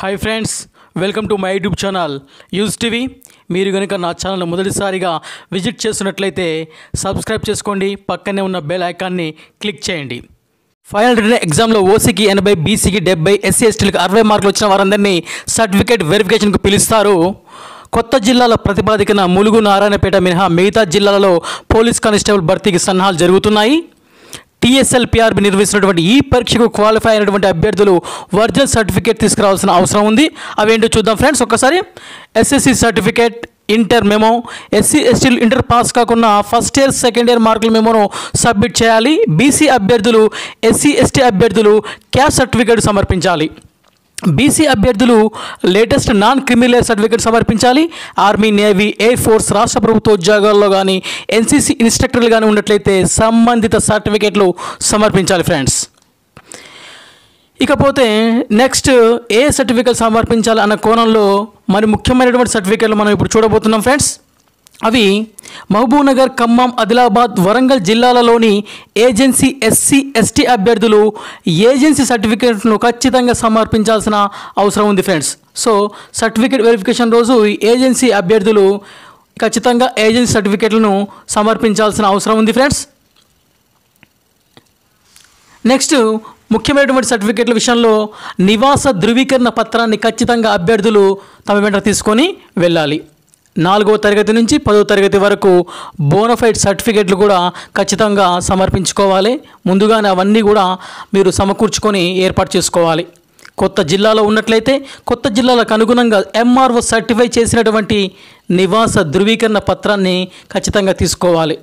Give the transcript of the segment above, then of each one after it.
hi friends welcome to my YouTube channel use TV మీరు కనుక నా ఛానల్ మొదటిసారిగా విజిట్ చేస్తున్నట్లయితే సబ్స్క్రైబ్ చేసుకోండి పక్కనే ఉన్న బెల్ ఐకాన్ని క్లిక్ చేయండి ఫైనల్ రిటర్న్ ఎగ్జామ్లో ఓసీకి ఎనభై బీసీకి డెబ్బై ఎస్సీ ఎస్టీలకు అరవై మార్కులు వచ్చిన వారందరినీ సర్టిఫికేట్ వెరిఫికేషన్కు పిలుస్తారు కొత్త జిల్లాల ప్రతిపాదికన ములుగు నారాయణపేట మినహా మిగతా జిల్లాలలో పోలీస్ కానిస్టేబుల్ భర్తీకి సన్నాహాలు జరుగుతున్నాయి టీఎస్ఎల్ పిఆర్బి నిర్వహిస్తున్నటువంటి ఈ పరీక్షకు క్వాలిఫై అయినటువంటి అభ్యర్థులు ఒరిజినల్ సర్టిఫికేట్ తీసుకురావాల్సిన అవసరం ఉంది అవేంటో చూద్దాం ఫ్రెండ్స్ ఒక్కసారి SSC certificate inter memo SC ఎస్టీలు ఇంటర్ పాస్ కాకుండా ఫస్ట్ ఇయర్ సెకండ్ ఇయర్ మార్కుల మెమోను సబ్మిట్ చేయాలి బీసీ అభ్యర్థులు ఎస్సీ ఎస్టీ అభ్యర్థులు క్యాస్ట్ సర్టిఫికేట్ సమర్పించాలి బీసీ అభ్యర్థులు లేటెస్ట్ నాన్ క్రిమినల్ సర్టిఫికేట్ సమర్పించాలి ఆర్మీ నేవీ ఎయిర్ ఫోర్స్ రాష్ట్ర ప్రభుత్వ ఉద్యోగాల్లో కానీ ఎన్సీసీ ఇన్స్ట్రక్టర్లు కానీ ఉన్నట్లయితే సంబంధిత సర్టిఫికేట్లు సమర్పించాలి ఫ్రెండ్స్ ఇకపోతే నెక్స్ట్ ఏ సర్టిఫికేట్ సమర్పించాలి అన్న కోణంలో మరి ముఖ్యమైనటువంటి సర్టిఫికేట్లు మనం ఇప్పుడు చూడబోతున్నాం ఫ్రెండ్స్ అవి మహబూబ్నగర్ ఖమ్మం ఆదిలాబాద్ వరంగల్ జిల్లాలలోని ఏజెన్సీ ఎస్సీ ఎస్టీ అభ్యర్థులు ఏజెన్సీ సర్టిఫికేట్ను ఖచ్చితంగా సమర్పించాల్సిన అవసరం ఉంది ఫ్రెండ్స్ సో సర్టిఫికేట్ వెరిఫికేషన్ రోజు ఈ ఏజెన్సీ అభ్యర్థులు ఖచ్చితంగా ఏజెన్సీ సర్టిఫికేట్లను సమర్పించాల్సిన అవసరం ఉంది ఫ్రెండ్స్ నెక్స్ట్ ముఖ్యమైనటువంటి సర్టిఫికేట్ల విషయంలో నివాస ధృవీకరణ పత్రాన్ని ఖచ్చితంగా అభ్యర్థులు తమ వెంట తీసుకొని వెళ్ళాలి నాలుగవ తరగతి నుంచి పదవ తరగతి వరకు బోనఫైడ్ సర్టిఫికేట్లు కూడా ఖచ్చితంగా సమర్పించుకోవాలి ముందుగానే అవన్నీ కూడా మీరు సమకూర్చుకొని ఏర్పాటు చేసుకోవాలి కొత్త జిల్లాలో ఉన్నట్లయితే కొత్త జిల్లాలకు అనుగుణంగా ఎంఆర్ఓ సర్టిఫై చేసినటువంటి నివాస ధృవీకరణ పత్రాన్ని ఖచ్చితంగా తీసుకోవాలి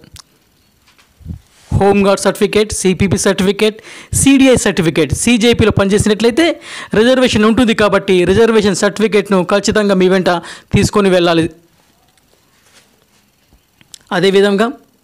home guard certificate CPP certificate CDI certificate సిజేపీలో పనిచేసినట్లయితే రిజర్వేషన్ ఉంటుంది కాబట్టి రిజర్వేషన్ సర్టిఫికేట్ను ఖచ్చితంగా మీ వెంట తీసుకొని వెళ్ళాలి అదేవిధంగా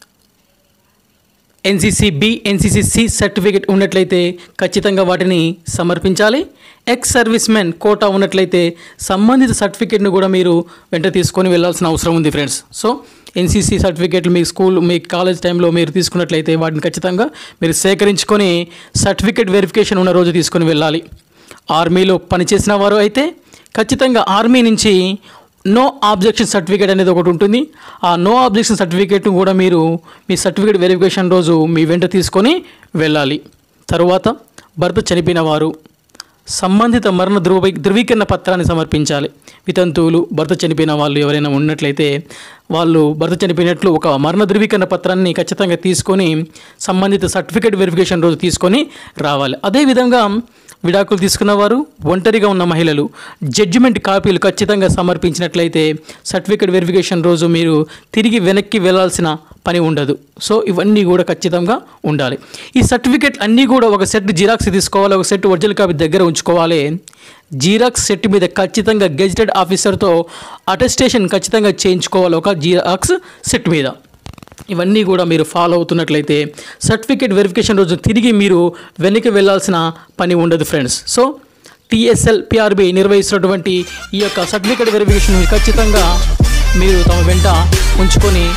NCC B NCC C certificate ఉన్నట్లయితే ఖచ్చితంగా వాటిని సమర్పించాలి ఎక్స్ సర్వీస్ మెన్ కోటా ఉన్నట్లయితే సంబంధిత సర్టిఫికేట్ను కూడా మీరు వెంట తీసుకొని వెళ్ళాల్సిన అవసరం ఉంది ఫ్రెండ్స్ సో ఎన్సీసీ సర్టిఫికేట్లు మీ స్కూల్ మీ కాలేజ్ టైంలో మీరు తీసుకున్నట్లయితే వాటిని ఖచ్చితంగా మీరు సేకరించుకొని సర్టిఫికేట్ వెరిఫికేషన్ ఉన్న రోజు తీసుకొని వెళ్ళాలి ఆర్మీలో పనిచేసిన వారు అయితే ఖచ్చితంగా ఆర్మీ నుంచి నో ఆబ్జెక్షన్ సర్టిఫికేట్ అనేది ఒకటి ఉంటుంది ఆ నో ఆబ్జెక్షన్ సర్టిఫికేట్ను కూడా మీరు మీ సర్టిఫికేట్ వెరిఫికేషన్ రోజు మీ వెంట తీసుకొని వెళ్ళాలి తరువాత భర్త చనిపోయిన వారు సంబంధిత మరణ ధృవీ ధృవీకరణ పత్రాన్ని సమర్పించాలి వితంతువులు భర్త చనిపోయిన వాళ్ళు ఎవరైనా ఉన్నట్లయితే వాళ్ళు భర్త చనిపోయినట్లు ఒక మరణ ధృవీకరణ పత్రాన్ని ఖచ్చితంగా తీసుకొని సంబంధిత సర్టిఫికేట్ వెరిఫికేషన్ రోజు తీసుకొని రావాలి అదేవిధంగా విడాకులు తీసుకున్నవారు ఒంటరిగా ఉన్న మహిళలు జడ్జిమెంట్ కాపీలు ఖచ్చితంగా సమర్పించినట్లయితే సర్టిఫికేట్ వెరిఫికేషన్ రోజు మీరు తిరిగి వెనక్కి వెళ్ళాల్సిన పని ఉండదు సో ఇవన్నీ కూడా ఖచ్చితంగా ఉండాలి ఈ సర్టిఫికేట్ అన్నీ కూడా ఒక సెట్ జిరాక్స్ తీసుకోవాలి ఒక సెట్ ఒరిజినల్ కాపీ దగ్గర ఉంచుకోవాలి జీరాక్స్ సెట్ మీద ఖచ్చితంగా గెజిటెడ్ ఆఫీసర్తో అటెస్టేషన్ ఖచ్చితంగా చేయించుకోవాలి ఒక జీరాక్స్ సెట్ మీద ఇవన్నీ కూడా మీరు ఫాలో అవుతున్నట్లయితే సర్టిఫికేట్ వెరిఫికేషన్ రోజు తిరిగి మీరు వెనక్కి వెళ్ళాల్సిన పని ఉండదు ఫ్రెండ్స్ సో టీఎస్ఎల్ పిఆర్బి నిర్వహిస్తున్నటువంటి ఈ యొక్క సర్టిఫికేట్ వెరిఫికేషన్ ఖచ్చితంగా మీరు తమ వెంట ఉంచుకొని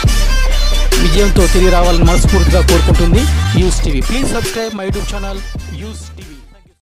విజయంతో తిరిగి రావాలని మనస్ఫూర్తిగా కోరుకుంటుంది use TV please subscribe my YouTube channel use TV